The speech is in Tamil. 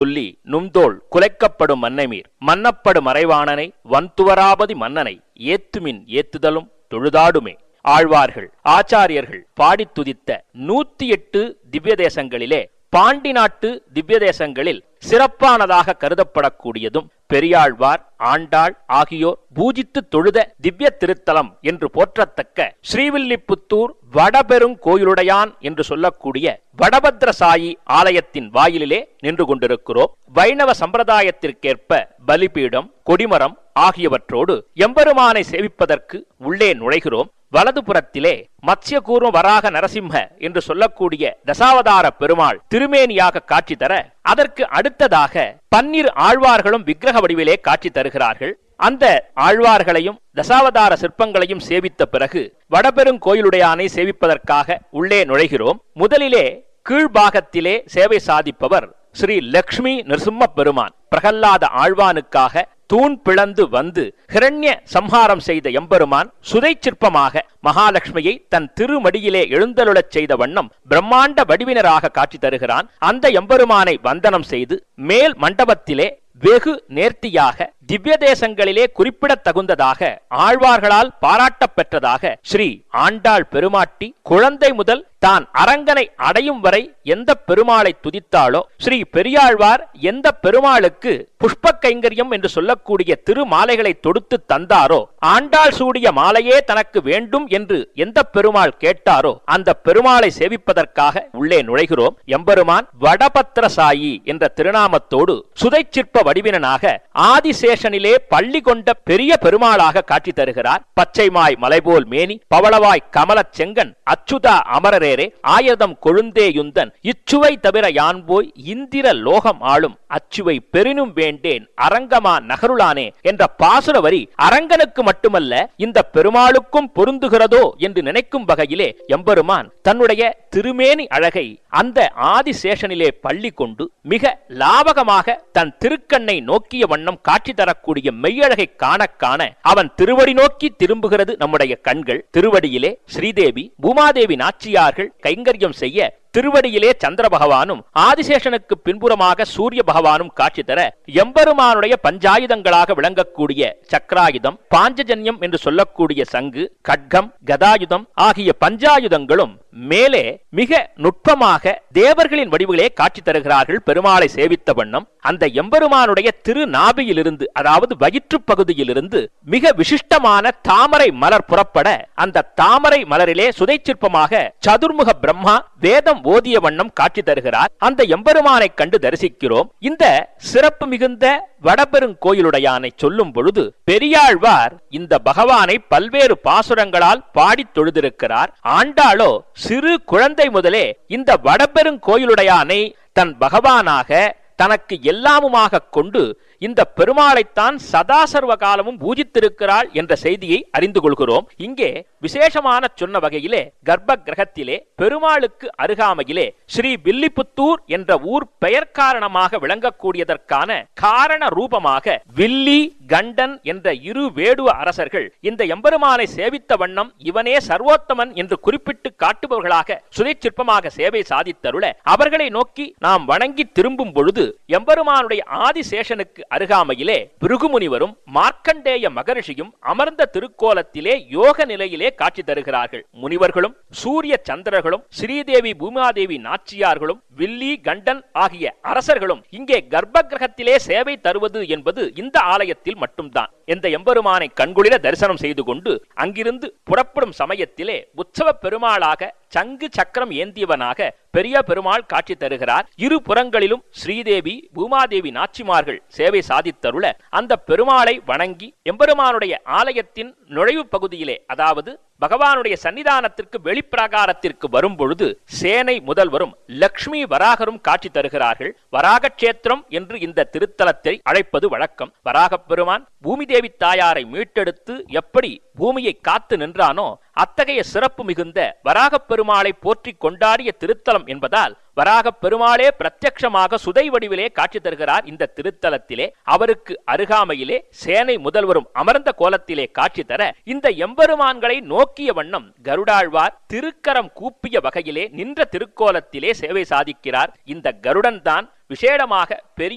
சொல்லி நும்தோள் குலைக்கப்படும் மன்னைமீர் மன்னப்படு மறைவாணனை வன்துவராபதி மன்னனை ஏத்துமின் ஏத்துதலும் தொழுதாடுமே ஆழ்வார்கள் ஆச்சாரியர்கள் பாடித் துதித்த நூத்தி எட்டு திவ்ய தேசங்களிலே பாண்டி நாட்டு திவ்ய தேசங்களில் சிறப்பானதாக கருதப்படக்கூடியதும் பெரியாழ்வார் ஆண்டாள் ஆகியோர் பூஜித்து தொழுத திவ்ய திருத்தலம் என்று போற்றத்தக்க ஸ்ரீவில்லிபுத்தூர் வடபெருங்கோயிலுடையான் என்று சொல்லக்கூடிய வடபத்ரசாயி ஆலயத்தின் வாயிலிலே நின்று கொண்டிருக்கிறோம் வைணவ சம்பிரதாயத்திற்கேற்ப பலிபீடம் கொடிமரம் ஆகியவற்றோடு எம்பெருமானை சேவிப்பதற்கு உள்ளே நுழைகிறோம் வலதுபுறத்திலே மத்ஸ்யகூர்ம வராக நரசிம்ம என்று சொல்லக்கூடிய தசாவதார பெருமாள் திருமேனியாக காட்சி தர அதற்கு அடுத்ததாக பன்னிரு ஆழ்வார்களும் விக்கிரக வடிவிலே காட்சி தருகிறார்கள் அந்த ஆழ்வார்களையும் தசாவதார சிற்பங்களையும் சேவித்த பிறகு வடபெருங்கோயிலுடையானை சேவிப்பதற்காக உள்ளே நுழைகிறோம் முதலிலே கீழ்பாகத்திலே சேவை சாதிப்பவர் ஸ்ரீ லக்ஷ்மி நரசிம்ம பெருமான் பிரகல்லாத ஆழ்வானுக்காக தூண் பிளந்து வந்து ஹிரண்ய சம்ஹாரம் செய்த எம்பெருமான் சுதை சிற்பமாக மகாலட்சுமியை தன் திருமடியிலே எழுந்தருளச் செய்த வண்ணம் பிரம்மாண்ட வடிவினராக காட்சி தருகிறான் அந்த எம்பெருமானை வந்தனம் செய்து மேல் மண்டபத்திலே வெகு நேர்த்தியாக திவ்ய தேசங்களிலே குறிப்பிடத்தகுந்ததாக ஆழ்வார்களால் பாராட்டப் பெற்றதாக ஸ்ரீ ஆண்டாள் பெருமாட்டி குழந்தை முதல் தான் அரங்கனை அடையும் வரை எந்த பெருமாளை துதித்தாளோ ஸ்ரீ பெரியாழ்வார் எந்த பெருமாளுக்கு புஷ்ப கைங்கரியம் என்று சொல்லக்கூடிய திருமாலைகளை தொடுத்து தந்தாரோ ஆண்டாள் சூடிய மாலையே தனக்கு வேண்டும் என்று எந்த பெருமாள் கேட்டாரோ அந்த பெருமாளை சேவிப்பதற்காக உள்ளே நுழைகிறோம் எம்பெருமான் வடபத்திரசாயி என்ற திருநாமத்தோடு சுதை சிற்ப வடிவினனாக ஆதிசேஷனிலே பள்ளி கொண்ட பெரிய பெருமாளாக காட்சி தருகிறார் பச்சைமாய் மலைபோல் மேனி பவளவாய் கமலச் செங்கன் அச்சுதா அமரரேரே ஆயதம் கொழுந்தேயுந்தன் இச்சுவை தவிர யான் போய் இந்திர லோகம் ஆளும் அச்சுவை பெரினும் வேண்டேன் அரங்கமா நகருளானே என்ற பாசுர வரி அரங்கனுக்கு மட்டுமல்ல இந்த பெருமாளுக்கும் பொருந்துகிறதோ என்று நினைக்கும் வகையிலே எம்பெருமான் தன்னுடைய திருமேனி அழகை அந்த ஆதிசேஷனிலே பள்ளி கொண்டு மிக லாவகமாக தன் திருக்கண்ணை நோக்கிய வண்ணம் காட்சி தரக்கூடிய மெய்யழகை காண காண அவன் திருவடி நோக்கி திரும்புகிறது நம்முடைய கண்கள் திருவடியிலே ஸ்ரீதேவி பூமாதேவி நாச்சியார்கள் கைங்கரியம் செய்ய திருவடியிலே சந்திர பகவானும் ஆதிசேஷனுக்கு பின்புறமாக சூரிய பகவானும் காட்சி தர எம்பெருமானுடைய பஞ்சாயுதங்களாக விளங்கக்கூடிய சக்கராயுதம் பாஞ்சஜன்யம் என்று சொல்லக்கூடிய சங்கு கட்கம் கதாயுதம் ஆகிய பஞ்சாயுதங்களும் மேலே மிக நுட்பமாக தேவர்களின் வடிவிலே காட்சி தருகிறார்கள் பெருமாளை சேவித்த வண்ணம் அந்த எம்பெருமானுடைய திரு நாபியிலிருந்து அதாவது வயிற்று பகுதியிலிருந்து மிக விசிஷ்டமான தாமரை மலர் புறப்பட அந்த தாமரை மலரிலே சுதை சிற்பமாக சதுர்முக பிரம்மா வேதம் ஓதிய வண்ணம் காட்சி தருகிறார் அந்த எம்பெருமானை கண்டு தரிசிக்கிறோம் இந்த சிறப்பு மிகுந்த வடபெருங்கோயிலுடையானை சொல்லும் பொழுது பெரியாழ்வார் இந்த பகவானை பல்வேறு பாசுரங்களால் பாடித் தொழுதிருக்கிறார் ஆண்டாளோ சிறு குழந்தை முதலே இந்த வடபெருங்கோயிலுடையானை தன் பகவானாக தனக்கு எல்லாமுமாக கொண்டு இந்த பெருமாளைத்தான் சதா சர்வ காலமும் பூஜித்திருக்கிறாள் என்ற செய்தியை அறிந்து கொள்கிறோம் இங்கே விசேஷமான சொன்ன வகையிலே கர்ப்ப கிரகத்திலே பெருமாளுக்கு அருகாமையிலே ஸ்ரீ வில்லிபுத்தூர் என்ற ஊர் பெயர் காரணமாக விளங்கக்கூடியதற்கான காரண ரூபமாக வில்லி கண்டன் என்ற இரு வேடுவ அரசர்கள் இந்த எம்பெருமானை சேவித்த வண்ணம் இவனே சர்வோத்தமன் என்று குறிப்பிட்டு காட்டுபவர்களாக சுதை சிற்பமாக சேவை சாதித்தருள அவர்களை நோக்கி நாம் வணங்கி திரும்பும் பொழுது எம்பெருமானுடைய ஆதிசேஷனுக்கு அருகாமையிலே பிருகுமுனிவரும் மார்க்கண்டேய மகரிஷியும் அமர்ந்த திருக்கோலத்திலே யோக நிலையிலே காட்சி தருகிறார்கள் முனிவர்களும் சூரிய சந்திரர்களும் ஸ்ரீதேவி பூமாதேவி நாச்சியார்களும் வில்லி கண்டன் ஆகிய அரசர்களும் இங்கே கர்ப்ப கிரகத்திலே சேவை தருவது என்பது இந்த ஆலயத்தில் மட்டும்தான் எந்த எம்பெருமானை கண்குளிர தரிசனம் செய்து கொண்டு அங்கிருந்து புறப்படும் சமயத்திலே உற்சவ பெருமாளாக சங்கு சக்கரம் ஏந்தியவனாக பெரிய பெருமாள் காட்சி தருகிறார் இரு புறங்களிலும் ஸ்ரீதேவி பூமாதேவி நாச்சிமார்கள் சேவை சாதித்தருள அந்த பெருமாளை வணங்கி எம்பெருமானுடைய ஆலயத்தின் நுழைவு பகுதியிலே அதாவது பகவானுடைய சன்னிதானத்திற்கு வெளிப்பிரகாரத்திற்கு வரும் பொழுது சேனை முதல்வரும் லக்ஷ்மி வராகரும் காட்சி தருகிறார்கள் வராக கஷேத்திரம் என்று இந்த திருத்தலத்தை அழைப்பது வழக்கம் வராகப் பெருமான் பூமி தேவி தாயாரை மீட்டெடுத்து எப்படி பூமியை காத்து நின்றானோ அத்தகைய சிறப்பு மிகுந்த வராகப் பெருமாளை போற்றி கொண்டாடிய திருத்தலம் என்பதால் வராகப் பெருமாளே பிரத்யட்சமாக சுதை வடிவிலே காட்சி தருகிறார் இந்த திருத்தலத்திலே அவருக்கு அருகாமையிலே சேனை முதல்வரும் அமர்ந்த கோலத்திலே காட்சி தர இந்த எம்பெருமான்களை நோக்கிய வண்ணம் கருடாழ்வார் திருக்கரம் கூப்பிய வகையிலே நின்ற திருக்கோலத்திலே சேவை சாதிக்கிறார் இந்த கருடன் தான் விசேடமாக பெரிய